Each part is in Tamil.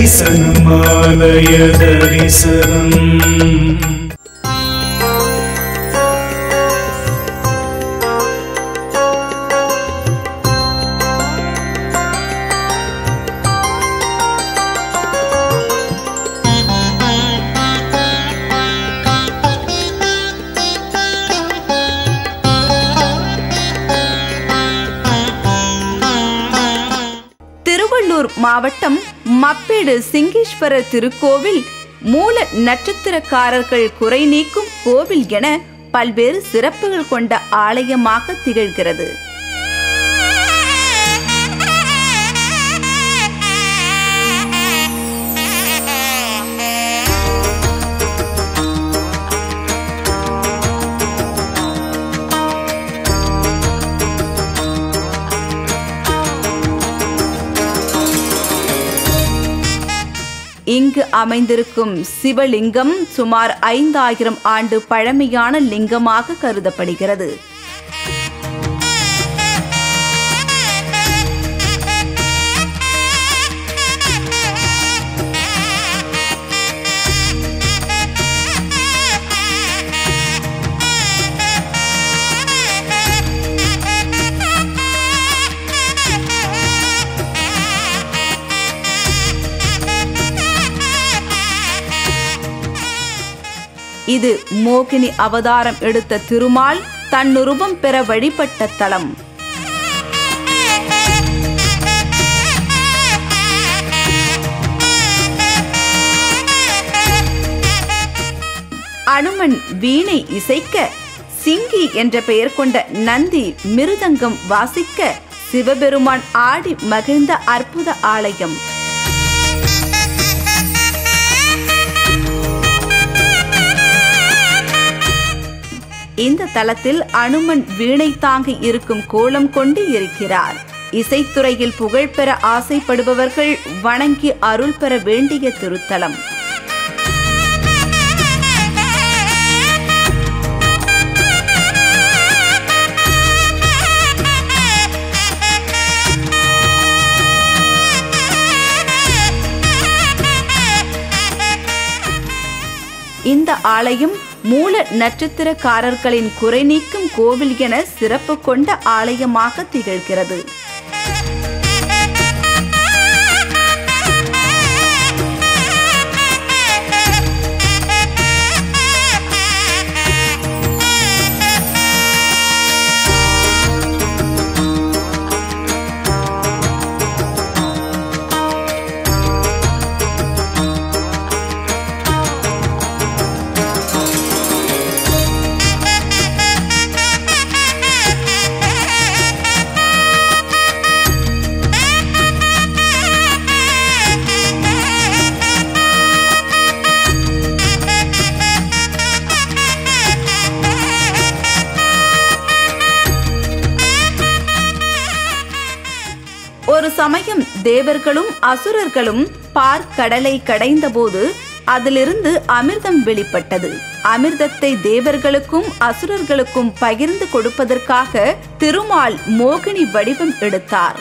தரிசனமாலய தரிசனம் திருவள்ளூர் மாவட்டம் மப்பேடு சிங்கேஸ்வரர் திருக்கோவில் மூல நட்சத்திரக்காரர்கள் குறை நீக்கும் கோவில் என பல்வேறு சிறப்புகள் கொண்ட ஆலயமாக திகழ்கிறது இங்கு அமைந்திருக்கும் சிவலிங்கம் சுமார் ஐந்தாயிரம் ஆண்டு பழமையான லிங்கமாக கருதப்படுகிறது இது மோகினி அவதாரம் எடுத்த திருமால் தன்னுருவம் பெற வழிபட்ட தலம் அனுமன் வீணை இசைக்க சிங்கி என்ற பெயர் கொண்ட நந்தி மிருதங்கம் வாசிக்க சிவபெருமான் ஆடி மகிழ்ந்த அற்புத ஆலயம் இந்த தலத்தில் அனுமன் வீணை தாங்கி இருக்கும் கோலம் கொண்டு இருக்கிறார் இசைத்துறையில் புகழ் பெற ஆசைப்படுபவர்கள் வணங்கி அருள் பெற வேண்டிய திருத்தலம் இந்த ஆலயம் மூல நட்சத்திரக்காரர்களின் குறை நீக்கும் கோவில் என சிறப்பு கொண்ட ஆலயமாக திகழ்கிறது ஒரு சமயம் தேவர்களும் அசுரர்களும் பார்க்கடலை கடைந்தபோது அதிலிருந்து அமிர்தம் வெளிப்பட்டது அமிர்தத்தை தேவர்களுக்கும் அசுரர்களுக்கும் பகிர்ந்து கொடுப்பதற்காக திருமால் மோகினி வடிவம் எடுத்தார்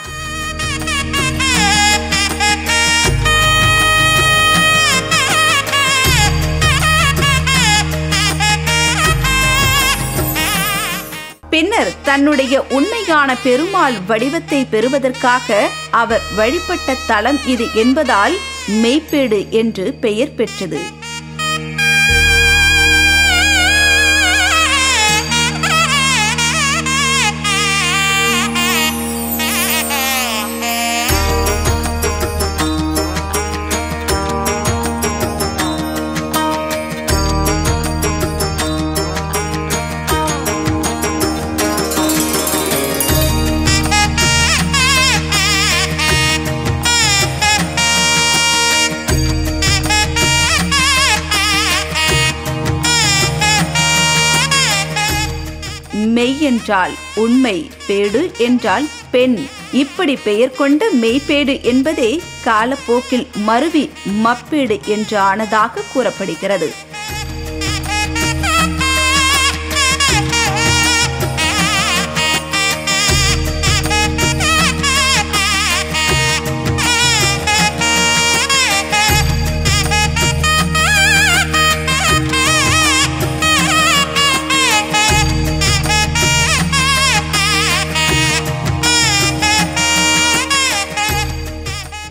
பின்னர் தன்னுடைய உண்மையான பெருமாள் வடிவத்தை பெறுவதற்காக அவர் வழிபட்ட தலம் இது என்பதால் மெய்ப்பேடு என்று பெயர் பெற்றது மெய் என்றால் உண்மை பேடு என்றால் பெண் இப்படி பெயர் கொண்ட மெய்ப்பேடு என்பதே காலப்போக்கில் மருவி மப்பேடு என்று ஆனதாக கூறப்படுகிறது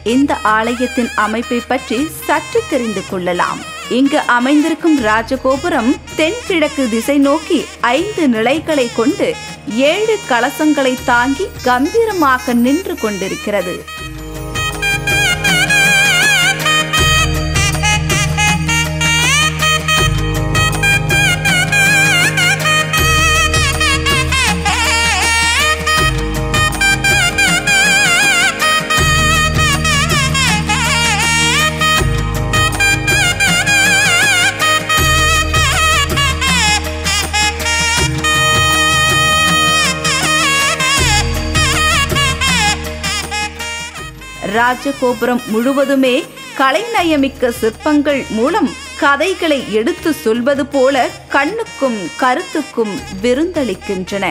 இந்த ஆலயத்தின் அமைப்பை பற்றி சற்று தெரிந்து கொள்ளலாம் இங்கு அமைந்திருக்கும் ராஜகோபுரம் தென்கிழக்கு திசை நோக்கி ஐந்து நிலைகளை கொண்டு ஏழு கலசங்களை தாங்கி கம்பீரமாக நின்று கொண்டிருக்கிறது ராஜகோபுரம் முழுவதுமே கலைநயமிக்க சிற்பங்கள் மூலம் கதைகளை எடுத்து சொல்வது போல கண்ணுக்கும் கருத்துக்கும் விருந்தளிக்கின்றன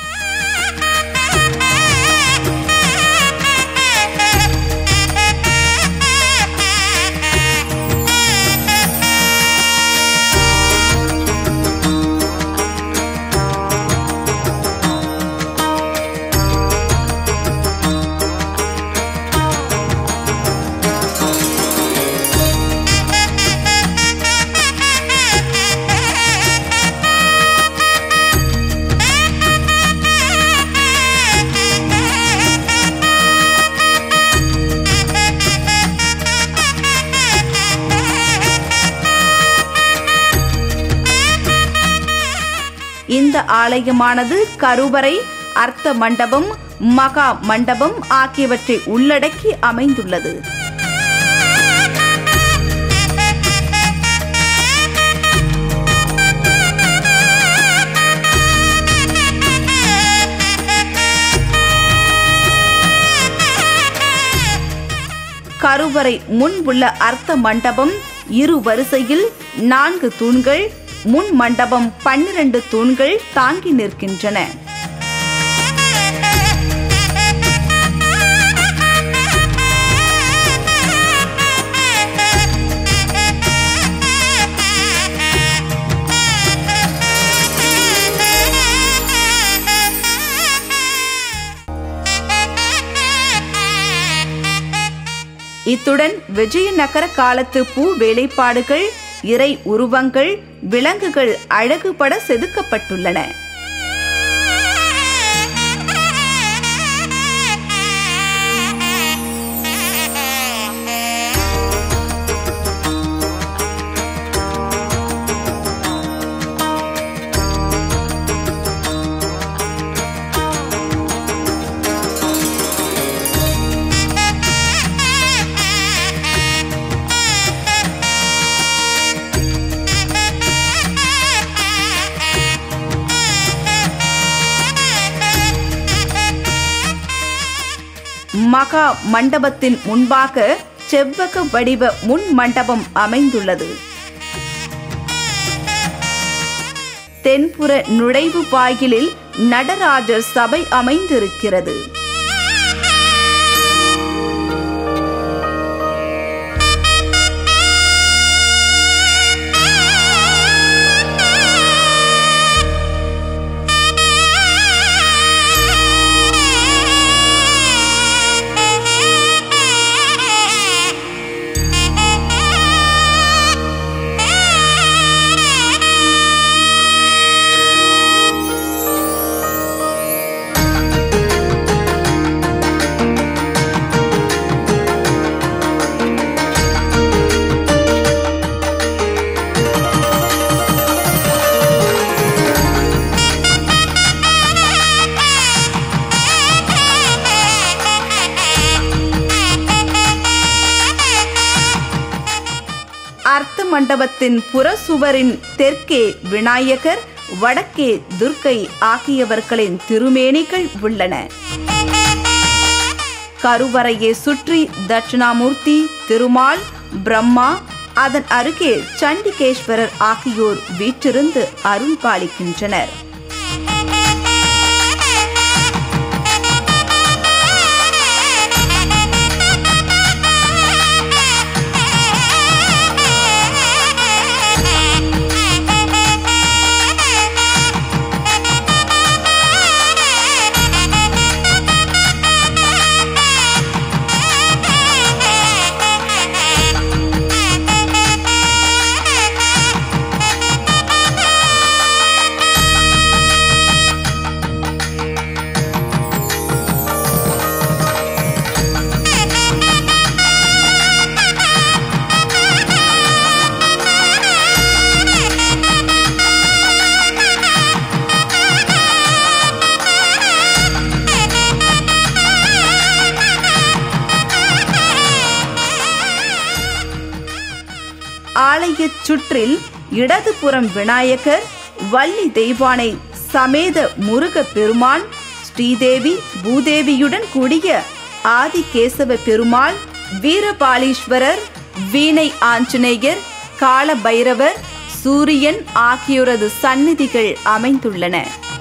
இந்த ஆலயமானது கருவறை அர்த்த மண்டபம் மகா மண்டபம் ஆகியவற்றை உள்ளடக்கி அமைந்துள்ளது கருவறை முன் உள்ள அர்த்த மண்டபம் இரு வரிசையில் நான்கு தூண்கள் முன் மண்டபம் பன்னிரண்டு தூண்கள் தாங்கி நிற்கின்றன இத்துடன் விஜயநகர காலத்து பூ வேலைப்பாடுகள் இறை உருவங்கள் விலங்குகள் அழகுபட செதுக்கப்பட்டுள்ளன மகா மண்டபத்தின் முன்பாக செவ்வக வடிவ முன் மண்டபம் அமைந்துள்ளது தென்புற நுழைவு வாயிலில் நடராஜர் சபை அமைந்திருக்கிறது அர்த்த மண்டபத்தின் புறசுவரின் தெற்கே விநாயகர் வடக்கே துர்க்கை ஆகியவர்களின் திருமேனிகள் உள்ளன கருவறையை சுற்றி தட்சிணாமூர்த்தி திருமால் பிரம்மா அதன் அருகே சண்டிகேஸ்வரர் ஆகியோர் வீற்றிருந்து அருள் பாலிக்கின்றனர் ஆலயச் சுற்றில் இடதுபுறம் விநாயகர் வள்ளி தெய்வானை சமேத முருக பெருமான் ஸ்ரீதேவி பூதேவியுடன் கூடிய ஆதிகேசவ பெருமாள் வீரபாலீஸ்வரர் வீணை ஆஞ்சநேயர் கால பைரவர் சூரியன் ஆகியோரது சந்நிதிகள் அமைந்துள்ளன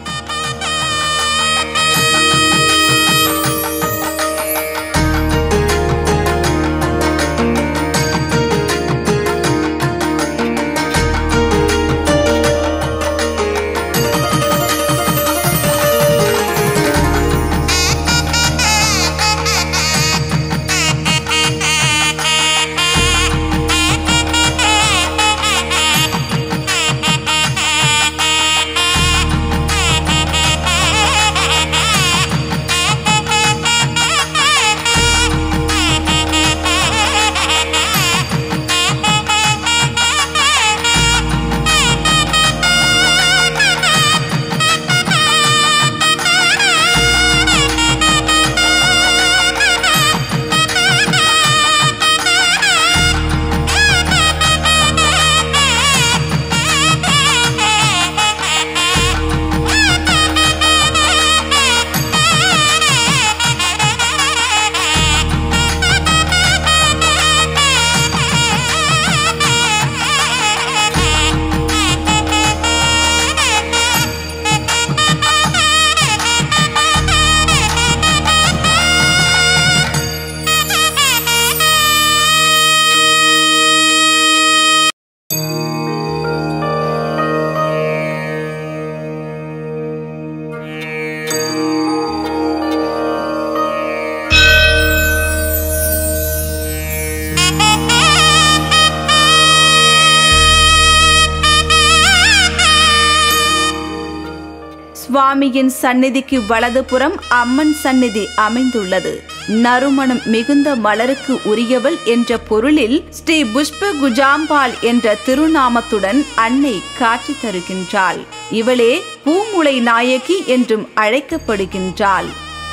சுவாமியின் சந்நிதிக்கு வலதுபுறம் அம்மன் சந்நிதி அமைந்துள்ளது நறுமணம் மிகுந்த மலருக்கு உரியவள் என்ற பொருளில் ஸ்ரீ புஷ்ப குஜாம்பாள் என்ற திருநாமத்துடன் அன்னை காட்சி தருகின்றாள் இவளே பூமுளை நாயகி என்றும் அழைக்கப்படுகின்றாள்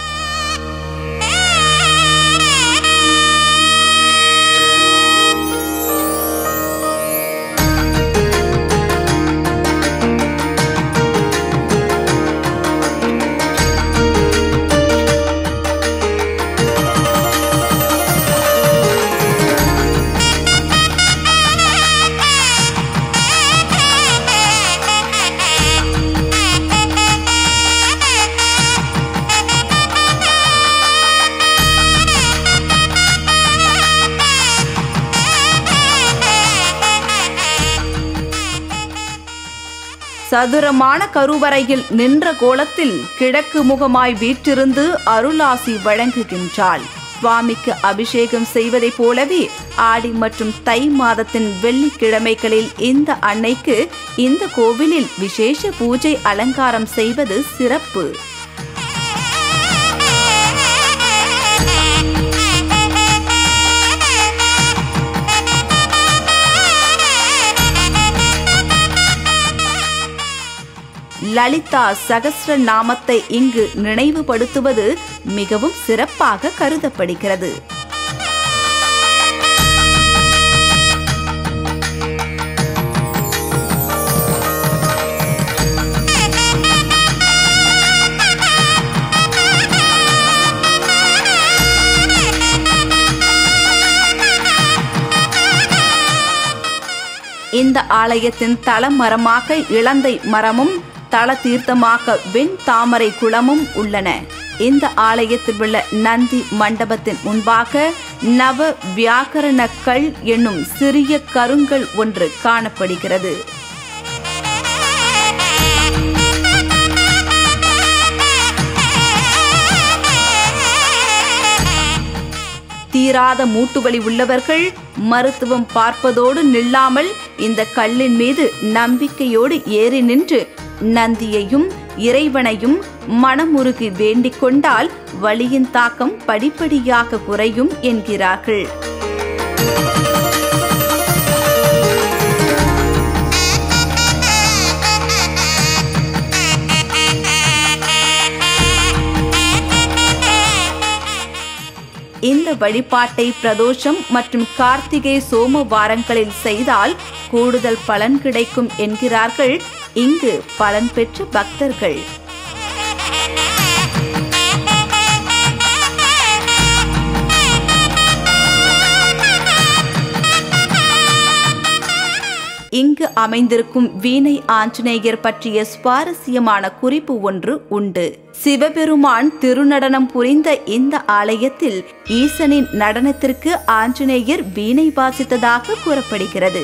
சதுரமான கருவறையில் நின்ற கோலத்தில் கிழக்கு முகமாய் வீற்றிருந்து அருளாசி வழங்குகின்றாள் சுவாமிக்கு அபிஷேகம் செய்வதைப் போலவே ஆடி மற்றும் தை மாதத்தின் வெள்ளிக்கிழமைகளில் இந்த அன்னைக்கு இந்த கோவிலில் விசேஷ பூஜை அலங்காரம் செய்வது சிறப்பு லலிதா சகஸ்ர நாமத்தை இங்கு நினைவுபடுத்துவது மிகவும் சிறப்பாக கருதப்படுகிறது இந்த ஆலயத்தின் தலமரமாக இளந்தை மரமும் தல தீர்த்தமாக வெண் தாமரை குளமும் உள்ளன இந்த ஆலயத்தில் உள்ள நந்தி மண்டபத்தின் முன்பாக நவ வியாக்கரண கல் என்னும் சிறிய கருங்கல் ஒன்று காணப்படுகிறது தீராத மூட்டுவலி உள்ளவர்கள் மருத்துவம் பார்ப்பதோடு நில்லாமல் இந்த கல்லின் மீது நம்பிக்கையோடு ஏறி நின்று நந்தியையும் இறைவனையும் மனமுருகி வேண்டிக் கொண்டால் வலியின் தாக்கம் படிப்படியாக குறையும் என்கிறார்கள் இந்த வழிபாட்டை பிரதோஷம் மற்றும் கார்த்திகை சோமவாரங்களில் செய்தால் கூடுதல் பலன் கிடைக்கும் என்கிறார்கள் இங்கு பலன் பெற்ற பக்தர்கள் இங்கு அமைந்திருக்கும் வீணை ஆஞ்சநேயர் பற்றிய சுவாரஸ்யமான குறிப்பு ஒன்று உண்டு சிவபெருமான் திருநடனம் புரிந்த இந்த ஆலயத்தில் ஈசனின் நடனத்திற்கு ஆஞ்சநேயர் வீணை வாசித்ததாக கூறப்படுகிறது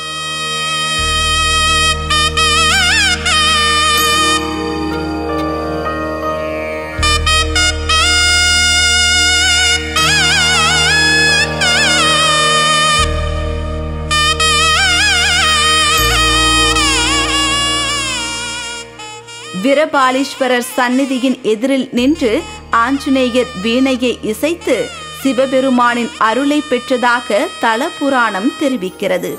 வீரபாலீஸ்வரர் சந்நிதியின் எதிரில் நின்று ஆஞ்சநேயர் வீணையை இசைத்து சிவபெருமானின் அருளை பெற்றதாக தல புராணம் தெரிவிக்கிறது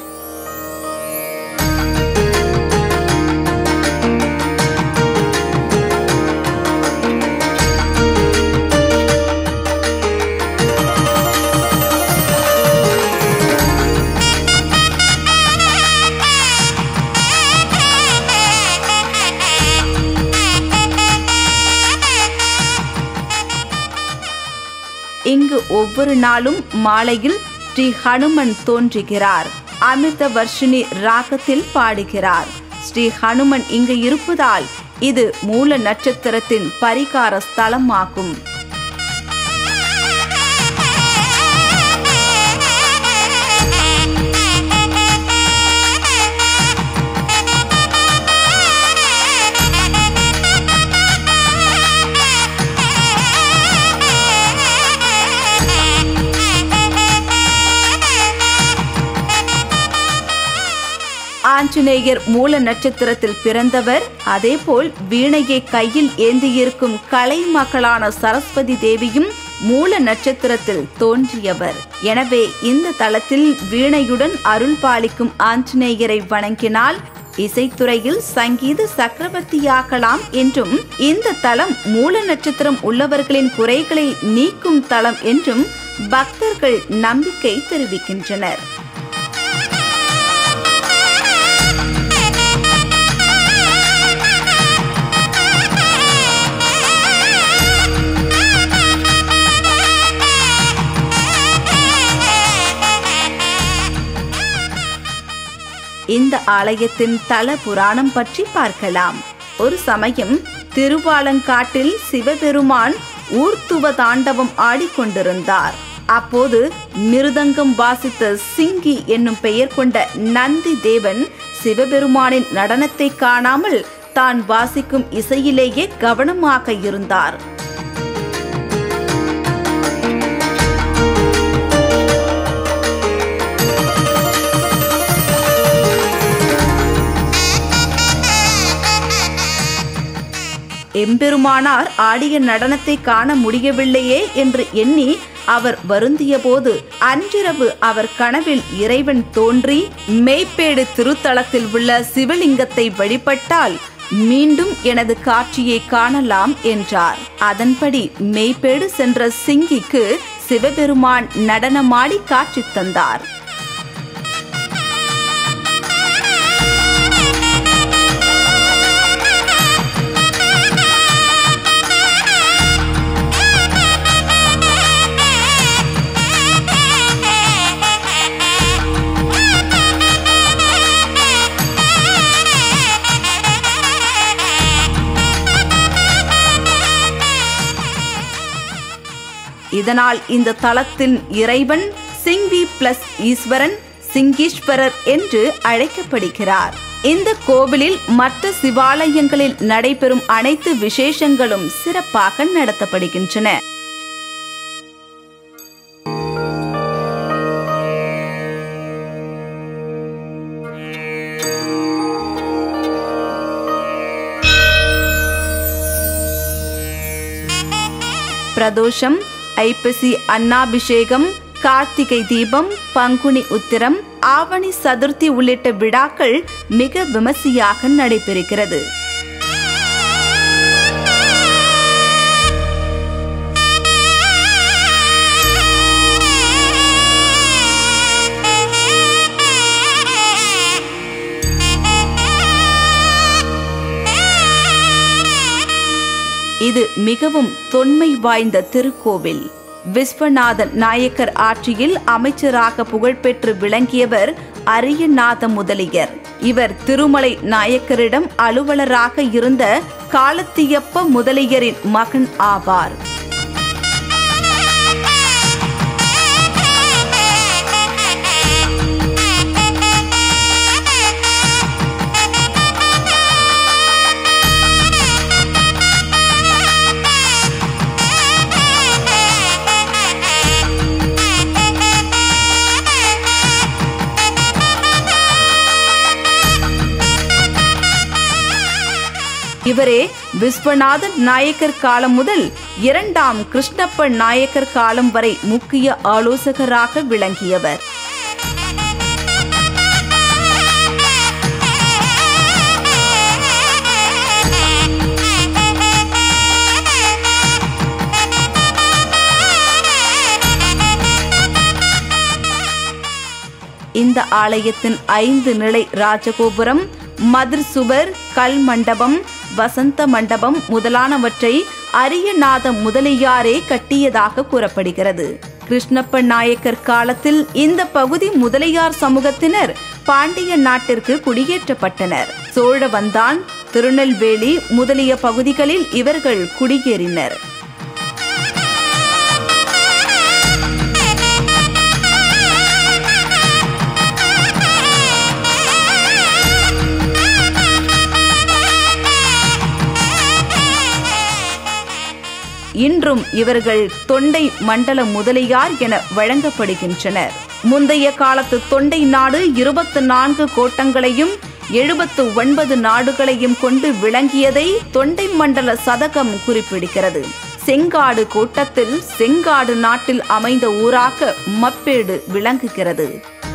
இங்கு ஒவ்வொரு நாளும் மாலையில் ஸ்ரீ ஹனுமன் தோன்றுகிறார் அமிர்த வர்ஷினி ராகத்தில் பாடுகிறார் ஸ்ரீ ஹனுமன் இங்கு இருப்பதால் இது மூல நட்சத்திரத்தின் பரிகார ஸ்தலமாகும் ஆஞ்சநேயர் மூல நட்சத்திரத்தில் பிறந்தவர் அதேபோல் வீணையை கையில் ஏந்தியிருக்கும் கலை மக்களான சரஸ்வதி தேவியும் மூல நட்சத்திரத்தில் தோன்றியவர் எனவே இந்த தளத்தில் வீணையுடன் அருள் பாலிக்கும் ஆஞ்சநேயரை வணங்கினால் இசைத்துறையில் சங்கீத சக்கரவர்த்தியாகலாம் என்றும் இந்த தலம் மூல நட்சத்திரம் உள்ளவர்களின் குறைகளை நீக்கும் தலம் என்றும் பக்தர்கள் நம்பிக்கை தெரிவிக்கின்றனர் இந்த ஆலயத்தின் தல புராணம் பற்றி பார்க்கலாம் ஒரு சமயம் திருவாலங்காட்டில் சிவபெருமான் ஊர்த்துவ தாண்டவம் ஆடிக்கொண்டிருந்தார் அப்போது மிருதங்கம் வாசித்த சிங்கி என்னும் பெயர் கொண்ட நந்தி தேவன் சிவபெருமானின் நடனத்தை காணாமல் தான் வாசிக்கும் இசையிலேயே கவனமாக இருந்தார் எம்பெருமானார் ஆடிய நடனத்தை காண முடியவில்லையே என்று எண்ணி அவர் வருந்தியபோது அன்றிரவு அவர் கனவில் இறைவன் தோன்றி மெய்ப்பேடு திருத்தலத்தில் உள்ள சிவலிங்கத்தை வழிபட்டால் மீண்டும் எனது காட்சியை காணலாம் என்றார் அதன்படி மெய்ப்பேடு சென்ற சிங்கிக்கு சிவபெருமான் நடனமாடி காட்சி தந்தார் இதனால் இந்த தலத்தின் இறைவன் சிங்வி பிளஸ் ஈஸ்வரன் சிங்கீஸ்வரர் என்று அழைக்கப்படுகிறார் இந்த கோவிலில் மற்ற சிவாலயங்களில் நடைபெறும் அனைத்து விசேஷங்களும் சிறப்பாக நடத்தப்படுகின்றன பிரதோஷம் ஐப்பசி அன்னாபிஷேகம் கார்த்திகை தீபம் பங்குனி உத்திரம் ஆவணி சதுர்த்தி உள்ளிட்ட விழாக்கள் மிக விமர்சையாக நடைபெறுகிறது இது மிகவும் தொன்மை வாய்ந்த திருக்கோவில் விஸ்வநாதன் நாயக்கர் ஆட்சியில் அமைச்சராக புகழ்பெற்று விளங்கியவர் அரியநாத முதலியர் இவர் திருமலை நாயக்கரிடம் அலுவலராக இருந்த காலத்தியப்ப முதலியரின் மகன் ஆவார் இவரே விஸ்வநாதன் நாயக்கர் காலம் முதல் இரண்டாம் கிருஷ்ணப்ப நாயக்கர் காலம் வரை முக்கிய ஆலோசகராக விளங்கியவர் இந்த ஆலயத்தின் ஐந்து நிலை ராஜகோபுரம் மதிர் சுவர் கல் மண்டபம் வசந்த மண்டபம் முதலானவற்றை அரியநாத முதலியாரே கட்டியதாக கூறப்படுகிறது கிருஷ்ணப்ப நாயக்கர் காலத்தில் இந்த பகுதி முதலியார் சமூகத்தினர் பாண்டிய நாட்டிற்கு குடியேற்றப்பட்டனர் சோழவந்தான் திருநெல்வேலி முதலிய பகுதிகளில் இவர்கள் குடியேறினர் இன்றும் இவர்கள் தொண்டை மண்டல முதலியார் என வழங்கப்படுகின்றனர் முந்தைய காலத்து தொண்டை நாடு இருபத்து நான்கு கோட்டங்களையும் எழுபத்து ஒன்பது நாடுகளையும் கொண்டு விளங்கியதை தொண்டை மண்டல சதகம் குறிப்பிடுகிறது செங்காடு கோட்டத்தில் செங்காடு நாட்டில் அமைந்த ஊராக மப்பேடு விளங்குகிறது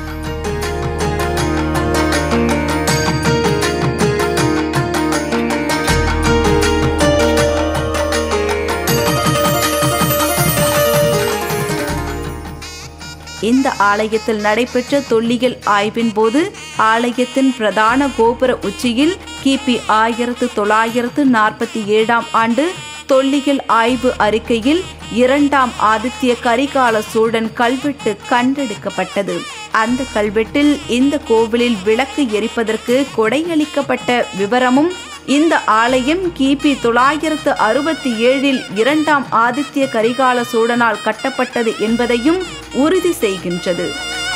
இந்த ஆலயத்தில் நடைபெற்ற தொல்லியல் ஆய்வின் போது ஆலயத்தின் பிரதான கோபுர உச்சியில் கிபி ஆயிரத்து தொள்ளாயிரத்து நாற்பத்தி ஏழாம் ஆண்டு தொல்லியல் ஆய்வு அறிக்கையில் இரண்டாம் ஆதித்ய கரிகால சோழன் கல்வெட்டு கண்டெடுக்கப்பட்டது அந்த கல்வெட்டில் இந்த கோவிலில் விளக்கு எரிப்பதற்கு கொடையளிக்கப்பட்ட விவரமும் இந்த ஆலயம் கிபி தொள்ளாயிரத்து அறுபத்தி ஏழில் இரண்டாம் ஆதித்ய கரிகால சோழனால் கட்டப்பட்டது என்பதையும் உறுதி செய்கின்றது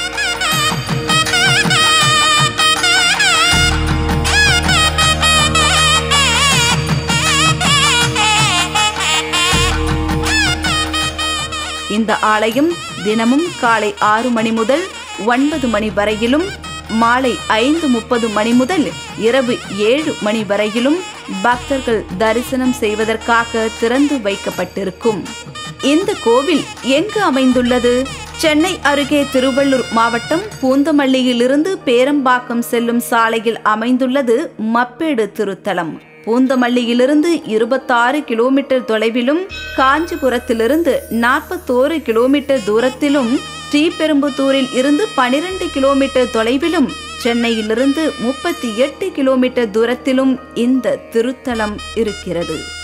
இந்த ஆலயம் தினமும் காலை ஆறு மணி முதல் ஒன்பது மணி வரையிலும் மாலை ஐந்து முப்பது மணி முதல் இரவு ஏழு மணி வரையிலும் பக்தர்கள் தரிசனம் செய்வதற்காக திறந்து வைக்கப்பட்டிருக்கும் இந்த கோவில் எங்கு அமைந்துள்ளது சென்னை அருகே திருவள்ளூர் மாவட்டம் பூந்தமல்லியிலிருந்து பேரம்பாக்கம் செல்லும் சாலையில் அமைந்துள்ளது மப்பேடு திருத்தலம் பூந்தமல்லியிலிருந்து இருபத்தாறு கிலோமீட்டர் தொலைவிலும் காஞ்சிபுரத்திலிருந்து நாற்பத்தோரு கிலோமீட்டர் தூரத்திலும் ஸ்ரீபெரும்புத்தூரில் இருந்து பனிரெண்டு கிலோமீட்டர் தொலைவிலும் சென்னையிலிருந்து முப்பத்தி எட்டு கிலோமீட்டர் தூரத்திலும் இந்த திருத்தலம் இருக்கிறது